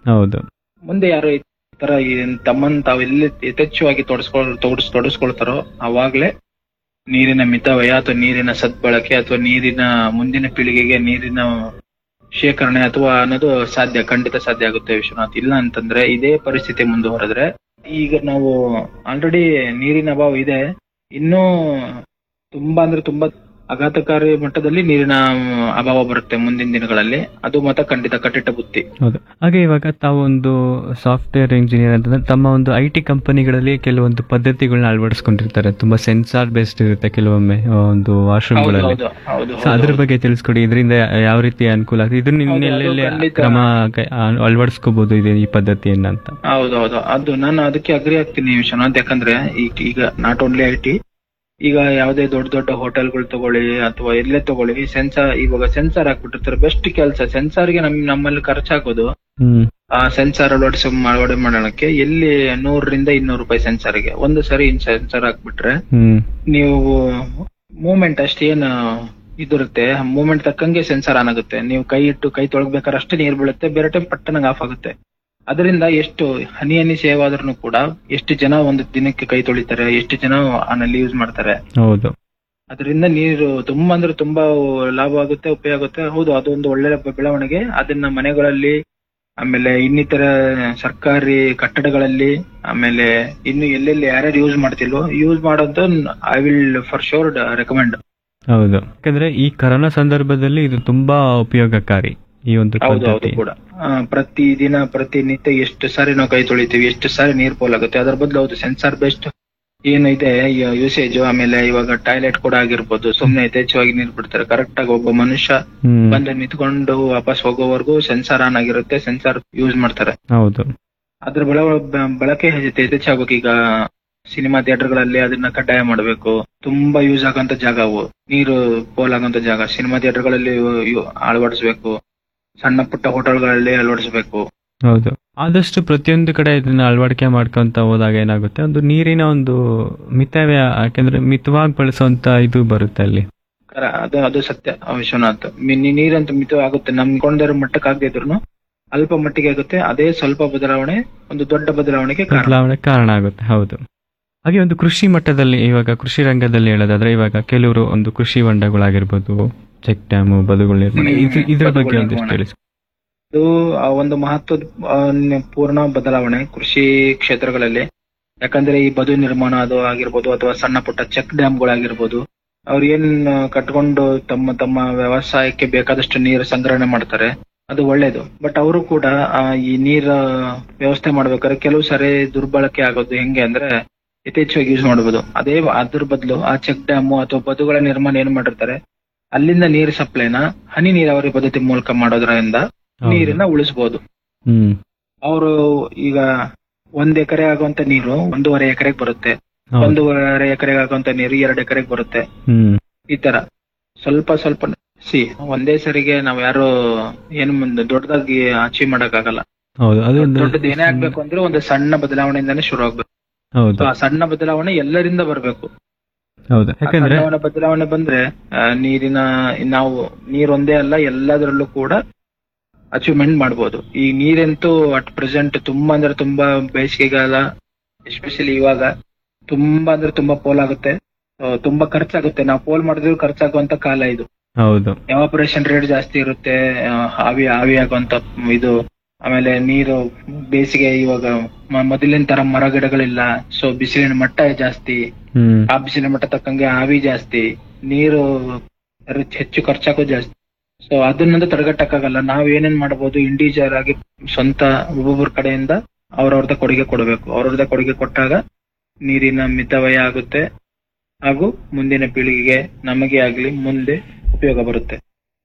ಹೌದು ಮುಂದೆ ಯಾರು ಈ ತರ ಈ ತಮ್ಮನ್ ತಾವು ಎಲ್ಲಿ ಯಥೇಚ್ಛವಾಗಿ ತೊಡಸ್ಕೊಳ್ ತೊಡಸ್ ತೊಡಸ್ಕೊಳ್ತಾರೋ ಅವಾಗ್ಲೇ ನೀರಿನ ಮಿತವ್ಯಯ ಅಥವಾ ನೀರಿನ ಸದ್ಬಳಕೆ ಅಥವಾ ನೀರಿನ ಮುಂದಿನ ಪೀಳಿಗೆಗೆ ನೀರಿನ ಶೇಖರಣೆ ಅಥವಾ ಅನ್ನೋದು ಸಾಧ್ಯ ಖಂಡಿತ ಸಾಧ್ಯ ಆಗುತ್ತೆ ವಿಶ್ವನಾಥ್ ಇಲ್ಲ ಅಂತಂದ್ರೆ ಇದೇ ಪರಿಸ್ಥಿತಿ ಮುಂದುವರೆದ್ರೆ ಈಗ ನಾವು ಆಲ್ರೆಡಿ ನೀರಿನ ಅಭಾವ ಇದೆ ಇನ್ನೂ ತುಂಬಾ ಅಂದ್ರೆ ತುಂಬಾ ಆಘಾತಕಾರಿ ಮಟ್ಟದಲ್ಲಿ ನೀರಿನ ಅಭಾವ ಬರುತ್ತೆ ಮುಂದಿನ ದಿನಗಳಲ್ಲಿ ಅದು ಮಾತ್ರ ಖಂಡಿತ ಕಟ್ಟಿಟ್ಟ ಬುತ್ತಿ ಹೌದು ಹಾಗೆ ಇವಾಗ ತಾವು ಒಂದು ಸಾಫ್ಟ್ವೇರ್ ಇಂಜಿನಿಯರ್ ಅಂತಂದ್ರೆ ತಮ್ಮ ಒಂದು ಐ ಟಿ ಕಂಪನಿಗಳಲ್ಲಿ ಕೆಲವೊಂದು ಪದ್ಧತಿಗಳನ್ನ ಅಳವಡಿಸ್ಕೊಂಡಿರ್ತಾರೆ ತುಂಬಾ ಸೆನ್ಸಾರ್ ಬೇಸ್ಡ್ ಇರುತ್ತೆ ಕೆಲವೊಮ್ಮೆ ಆ, ಒಂದು ಹೌದು ವಾಶ್ರೂಮ್ಗಳಲ್ಲಿ ಹೌದು ಹೌದು ಸೊ ಅದ್ರ ಬಗ್ಗೆ ತಿಳಿಸ್ಕೊಡಿ ಇದರಿಂದ ಯಾವ ರೀತಿ ಅನುಕೂಲ ಆಗ್ತದೆ ಇದನ್ನ ಹೌದು, ಅದು ಇನ್ನೆಲ್ಲೆಲ್ಲಿ ಖಂಡಿತ. ಕ್ರಮ ಕೈ- ಆ, ಅಳವಡಿಸ್ಕೋಬಹುದು ಇದೆ ಈ ಪದ್ಧತಿಯನ್ನ ಅಂತ ಹೌದೌದು ಅದು ನಾನು ಅದಕ್ಕೆ ಅಗ್ರಿ ಆಗ್ತೀನಿ ವಿಶ್ವನಾಥ್ ಯಾಕಂದ್ರೆ ಈಗ ಈಗ ನಾಟ್ ಓನ್ಲಿ ಐ ಟಿ ಈಗ ಯಾವುದೇ ದೊಡ್ಡ ದೊಡ್ಡ ಹೋಟೆಲ್ಗಳು ತಗೊಳ್ಳಿ ಅಥವಾ ಎಲ್ಲೇ ತಗೊಳ್ಳಿ ಸೆನ್ಸಾರ್ ಇವಾಗ ಸೆನ್ಸಾರ್ ಹಾಕ್ಬಿಟ್ಟಿರ್ತಾರೆ ಬೆಸ್ಟ್ ಕೆಲಸ ಸೆನ್ಸಾರ್ಗೆ ನಮ್ ನಮ್ಮಲ್ಲಿ ಖರ್ಚಾಗೋದು ಹ್ಮ್ ಆ ಸೆನ್ಸಾರ್ ಅಳವಡಿಸ ಅಳವಡೆ ಮಾಡೋಣಕ್ಕೆ ಎಲ್ಲಿ ನೂರರಿಂದ ಇನ್ನೂರು ರೂಪಾಯಿ ಸೆನ್ಸಾರ್ಗೆ ಒಂದು ಸರಿ ಸೆನ್ಸಾರ್ ಹಾಕ್ಬಿಟ್ರೆ ಹ್ಮ್ ನೀವು ಮೂಮೆಂಟ್ ಅಷ್ಟೇನು ಇದಿರುತ್ತೆ ಮೂಮೆಂಟ್ ತಕ್ಕಂಗೆ ಸೆನ್ಸಾರ್ ಆನ್ ಆಗುತ್ತೆ ನೀವು ಕೈ ಇಟ್ಟು ಕೈ ತೊಳಗ್ಬೇಕಾದ್ರೆ ಅಷ್ಟೇ ನೀರು ಬೀಳುತ್ತೆ ಬೇರೆ ಟೈಮ್ ಪಟ್ಟನಂಗೆ ಆಫ್ ಆಗುತ್ತೆ ಅದರಿಂದ ಎಷ್ಟು ಹನಿ ಹನಿ ಸೇವ್ ಆದ್ರೂ ಕೂಡ ಎಷ್ಟು ಜನ ಒಂದು ದಿನಕ್ಕೆ ಕೈ ತೊಳಿತಾರೆ ಎಷ್ಟು ಜನ ಆನಲ್ಲಿ ಯೂಸ್ ಮಾಡ್ತಾರೆ ಹೌದು ಅದರಿಂದ ನೀರು ತುಂಬಾ ಅಂದ್ರೆ ತುಂಬಾ ಲಾಭ ಆಗುತ್ತೆ ಉಪಯೋಗ ಆಗುತ್ತೆ ಹೌದು ಅದೊಂದು ಒಳ್ಳೆ ಬೆಳವಣಿಗೆ ಅದನ್ನ ಮನೆಗಳಲ್ಲಿ ಆಮೇಲೆ ಇನ್ನಿತರ ಸರ್ಕಾರಿ ಕಟ್ಟಡಗಳಲ್ಲಿ ಆಮೇಲೆ ಇನ್ನು ಎಲ್ಲೆಲ್ಲಿ ಯಾರ್ಯಾರು ಯೂಸ್ ಮಾಡ್ತಿಲ್ವೋ ಯೂಸ್ ಮಾಡೋದು I will for sure recommend ಹೌದು ಯಾಕಂದ್ರೆ ಈ ಕರೋನಾ ಸಂದರ್ಭದಲ್ಲಿ ಇದು ತುಂಬಾ ಉಪಯೋಗಕಾರಿ ಈ ಒಂದು ಹೌದು ಹೌದು ಪದ್ಧತಿ ಕೂಡ ಆ, ಪ್ರತಿ ದಿನ ಪ್ರತಿನಿತ್ಯ ಎಷ್ಟು ಸಾರಿ ನಾವು ಕೈ ತೊಳಿತೀವಿ ಎಷ್ಟು ಸಾರಿ ನೀರ್ ಪೋಲಾಗುತ್ತೆ ಅದ್ರ ಬದಲು ಹೌದು ಸೆನ್ಸಾರ್ ಬೆಸ್ಟ್ ಏನು ಇದೆ ಯೂಸೇಜ್ ಆಮೇಲೆ ಇವಾಗ ಟಾಯ್ಲೆಟ್ ಕೂಡ ಆಗಿರ್ಬೋದು ಸುಮ್ನೆ ಯಥೇಚ್ಛವಾಗಿ ನೀರ್ ಬಿಡ್ತಾರೆ ಕರೆಕ್ಟ್ ಆಗಿ ಒಬ್ಬ ಮನುಷ್ಯ ಹ್ಮ್ ಬಂದು ನಿಂತ್ಕೊಂಡು ವಾಪಸ್ ಹೋಗೋವರೆಗೂ ಸೆನ್ಸಾರ್ ಆನ್ ಆಗಿರುತ್ತೆ ಸೆನ್ಸಾರ್ ಯೂಸ್ ಮಾಡ್ತಾರೆ ಹೌದು ಅದ್ರ ಬಳ ಬ- ಬಳಕೆ ಹೆಚ್ಚು- ಹೆಚ್ಚಾಗ್ಬೇಕು ಈಗ ಸಿನಿಮಾ ಥಿಯೇಟರ್ಗಳಲ್ಲಿ ಅದನ್ನ ಕಡ್ಡಾಯ ಮಾಡಬೇಕು ತುಂಬಾ ಯೂಸ್ ಆಗಂತ ಜಾಗ ಅವು ನೀರು ಪೋಲ್ ಆಗಂತ ಜಾಗ ಸಿನಿಮಾ ಥಿಯೇಟರ್ಗಳಲ್ಲಿ ಅಳವಡಿಸಬೇಕು ಸಣ್ಣ ಪುಟ್ಟ ಹೋಟೆಲ್ಗಳಲ್ಲಿ ಅಳವಡಿಸಬೇಕು ಹೌದು ಆದಷ್ಟು ಪ್ರತಿಯೊಂದು ಕಡೆ ಇದನ್ನ ಅಳವಡಿಕೆ ಮಾಡ್ಕೊಂತ ಹೋದಾಗ ಏನಾಗುತ್ತೆ ಒಂದು ನೀರಿನ ಒಂದು ಮಿತವ್ಯ ಯಾಕೆಂದ್ರೆ ಮಿತವಾಗಿ ಬಳಸುವಂತ ಇದು ಬರುತ್ತೆ ಅಲ್ಲಿ ಕರ- ಅದು ಅದು ಸತ್ಯ ಆ ವಿಶ್ವನಾಥ್ ಮಿ- ನೀ- ನೀರಂತ ಮಿತ ಆಗುತ್ತೆ ನಮ್ಕೊಂಡಿರೋ ಮಟ್ಟಕ್ಕೆ ಆಗದೆ ಇದ್ರು ಅಲ್ಪ ಮಟ್ಟಿಗೆ ಆಗುತ್ತೆ ಅದೇ ಸ್ವಲ್ಪ ಬದಲಾವಣೆ ಒಂದು ದೊಡ್ಡ ಬದಲಾವಣೆಗೆ ಕಾರಣ ಬದಲಾವಣೆ ಕಾರಣ ಆಗುತ್ತೆ ಹೌದು ಹಾಗೆ ಒಂದು ಕೃಷಿ ಮಟ್ಟದಲ್ಲಿ ಇವಾಗ ಕೃಷಿ ರಂಗದಲ್ಲಿ ಹೇಳೋದಾದ್ರೆ ಇವಾಗ ಕೆಲವರು ಒಂದು ಕೃಷಿ ಹೊಂಡಗಳಾಗಿರ್ಬೋದು ಚೆಕ್ ಡ್ಯಾಮು ಬದುಗಳು ನಿರ್ಮಾಣ ಹ್ಮ್, ಇದು ಇದ್ರ ಬಗ್ಗೆ ಬದುಗಳ ಒಂದಿಷ್ಟು ನಿರ್ಮಾಣ. ತಿಳಿಸಿ ಇದು ಆ ಒಂದು ಮಹತ್ವದ ಆ, ನ- ಪೂರ್ಣ ಬದಲಾವಣೆ ಕೃಷಿ ಕ್ಷೇತ್ರಗಳಲ್ಲಿ ಯಾಕಂದ್ರೆ ಈ ಬದು ನಿರ್ಮಾಣ ಅದು ಆಗಿರ್ಬೋದು ಅಥವಾ ಸಣ್ಣ ಪುಟ್ಟ ಚೆಕ್ ಡ್ಯಾಮ್ಗಳಾಗಿರ್ಬೋದು ಅವ್ರು ಏನ್ ಆ, ಕಟ್ಕೊಂಡು ತಮ್ಮ ತಮ್ಮ ವ್ಯವಸಾಯಕ್ಕೆ ಬೇಕಾದಷ್ಟು ನೀರು ಸಂಗ್ರಹಣೆ ಮಾಡ್ತಾರೆ ಅದು ಒಳ್ಳೇದು ಬಟ್ ಅವರು ಕೂಡ ಆ, ಈ ನೀರ ವ್ಯವಸ್ಥೆ ಮಾಡ್ಬೇಕಾದ್ರೆ ಕೆಲವು ಸಾರಿ ದುರ್ಬಳಕೆ ಆಗೋದು ಹೆಂಗೆ ಅಂದ್ರೆ ಯಥೇಚ್ಛವಾಗಿ ಯೂಸ್ ಮಾಡಬಹುದು ಅದೇ ಅದ್ರ ಬದಲು ಆ ಚೆಕ್ ಡ್ಯಾಮು ಅಥವಾ ಬದುಗಳ ನಿರ್ಮಾಣ ಏನ್ ಮಾಡಿರ್ತಾರೆ ಅಲ್ಲಿಂದ ನೀರು ಸಪ್ಲೈನ ಹನಿ ನೀರಾವರಿ ಪದ್ಧತಿ ಮೂಲಕ ಮಾಡೋದ್ರಿಂದ ಹೌದು. ನೀರನ್ನ ಉಳಿಸಬಹುದು ಹ್ಮ್ ಅವರು ಈಗ ಒಂದ್ ಎಕರೆ ಆಗುವಂತ ನೀರು ಒಂದೂವರೆ ಎಕರೆಗೆ ಬರುತ್ತೆ ಹೌದು. ಒಂದೂವರೆ ಎಕರೆಗೆ ಆಗುವಂತ ನೀರು ಎರಡು ಎಕರೆಗೆ ಬರುತ್ತೆ ಹ್ಮ್ ಈ ತರ ಸ್ವಲ್ಪ ಸ್ವಲ್ಪ ಸಿ ಒಂದೇ ಸರಿಗೆ ನಾವ್ ಯಾರು ಏನು ಮುಂದೆ ದೊಡ್ಡದಾಗಿ ಅಚೀವ್ ಮಾಡಕ್ ಆಗಲ್ಲ ಹೌದು ಅದು ಒಂದು ದೊಡ್ಡದು ಏನೇ ಆಗ್ಬೇಕು ಅಂದ್ರೆ ಒಂದು ಸಣ್ಣ ಬದಲಾವಣೆಯಿಂದಾನೇ ಶುರು ಆಗ್ಬೇಕು ಹೌದು So, ಆ ಸಣ್ಣ ಬದಲಾವಣೆ ಎಲ್ಲರಿಂದ ಬರ್ಬೇಕು ಹೌದು ಆ ಯಾಕಂದ್ರೆ ಸಣ್ಣವನ ಬದಲಾವಣೆ ಬಂದ್ರೆ ಆ, ನೀರಿನ ನಾವು ನೀರೊಂದೇ ಅಲ್ಲ ಎಲ್ಲದರಲ್ಲೂ ಕೂಡ ಅಚೀವ್ಮೆಂಟ್ ಮಾಡ್ಬೋದು ಈ ನೀರಂತೂ ಅಟ್ ಪ್ರೆಸೆಂಟ್ ತುಂಬಾ ಅಂದ್ರೆ ತುಂಬಾ ಬೇಸಿಗೆಗಾಲ ಎಸ್ಪೆಷಲಿ ಇವಾಗ ತುಂಬಾ ಅಂದ್ರೆ ತುಂಬಾ ಪೋಲ್ ಆಗುತ್ತೆ ಆ, ತುಂಬಾ ಖರ್ಚಾಗುತ್ತೆ ನಾವು ಪೋಲ್ ಮಾಡಿದ್ರು ಖರ್ಚಾಗುವಂತ ಕಾಲ ಇದು ಹೌದು ಎವಾಪರೇಷನ್ ರೇಟ್ ಜಾಸ್ತಿ ಇರುತ್ತೆ ಆ, ಆವಿ ಆವಿ ಆಗುವಂತ ಇದು ಆಮೇಲೆ ನೀರು ಬೇಸಿಗೆ ಇವಾಗ ಮ- ಮೊದಲಿನ ತರ ಮರ ಗಿಡಗಳಿಲ್ಲ ಸೊ ಬಿಸಿಲಿನ ಮಟ್ಟ ಜಾಸ್ತಿ ಹ್ಮ್ ಆ ಬಿಸಿಲಿನ ಮಟ್ಟ ತಕ್ಕಂಗೆ ಆವಿ ಜಾಸ್ತಿ ನೀರು ರಿಚ್- ಹೆಚ್ಚು ಖರ್ಚಾಗೋದು ಜಾಸ್ತಿ ಸೊ ಅದನ್ನಂತೂ ತಡೆಗಟ್ಟಕ್ಕಾಗಲ್ಲ ನಾವ್ ಏನೇನ್ ಮಾಡಬಹುದು ಇಂಡಿವಿಜುವಲ್ ಆಗಿ ಸ್ವಂತ ಒಬ್ಬೊಬ್ಬರ ಕಡೆಯಿಂದ ಅವ್ರವ್ರದ ಕೊಡುಗೆ ಕೊಡಬೇಕು ಅವ್ರವ್ರದ ಕೊಡುಗೆ ಕೊಟ್ಟಾಗ ನೀರಿನ ಮಿತವ್ಯಯ ಆಗುತ್ತೆ ಹಾಗೂ ಮುಂದಿನ ಪೀಳಿಗೆಗೆ ನಮಗೆ ಆಗ್ಲಿ ಮುಂದೆ ಉಪಯೋಗ ಬರುತ್ತೆ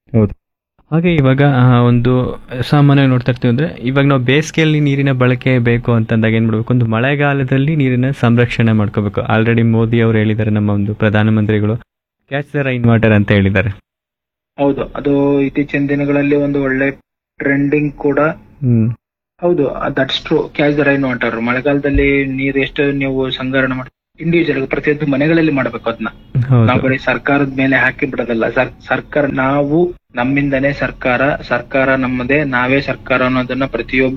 ಹಾಗೆ ಇವಾಗ ಆ, ಒಂದು ಸಾಮಾನ್ಯ ನೋಡ್ತಾ ಇರ್ತೀವಿ ಅಂದ್ರೆ ಇವಾಗ ನಾವು ಬೇಸಿಗೆಯಲ್ಲಿ ನೀರಿನ ಬಳಕೆ ಬೇಕು ಅಂತಂದಾಗ ಏನ್ ಮಾಡ್ಬೇಕು ಒಂದು ಮಳೆಗಾಲದಲ್ಲಿ ನೀರಿನ ಸಂರಕ್ಷಣೆ ಮಾಡ್ಕೋಬೇಕು ಆಲ್ರೆಡಿ ಮೋದಿ ಅವರು ಹೇಳಿದ್ದಾರೆ ನಮ್ಮ ಒಂದು ಪ್ರಧಾನಮಂತ್ರಿಗಳು ಕ್ಯಾಚ್ ದ ರೈನ್ ವಾಟರ್ ಅಂತ ಹೇಳಿದ್ದಾರೆ ಹೌದು ಅದು ಇತ್ತೀಚಿನ ದಿನಗಳಲ್ಲಿ ಒಂದು ಒಳ್ಳೆ ಟ್ರೆಂಡಿಂಗ್ ಕೂಡ ಹ್ಮ್ ಹೌದು that's true catch the rain water ಮಳೆಗಾಲದಲ್ಲಿ ನೀರು ಎಷ್ಟು ನೀವು ಸಂಗ್ರಹಣೆ ಮಾಡಿ ಇಂಡಿವಿಜುವಲ್ ಪ್ರತಿಯೊಂದು ಮನೆಗಳಲ್ಲಿ ಮಾಡ್ಬೇಕು ಅದನ್ನ ನಾವು ಹೌದು ಬರೀ ಸರ್ಕಾರದ ಮೇಲೆ ಹಾಕಿ ಬಿಡೋದಲ್ಲ ಸರ್ ಸರ್ಕಾರ ನಾವು ನಮ್ಮಿಂದನೇ ಸರ್ಕಾರ ಸರ್ಕಾರ ನಮ್ಮದೇ ನಾವೇ ಸರ್ಕಾರ ಅನ್ನೋದನ್ನ ಪ್ರತಿಯೊಬ್ಬ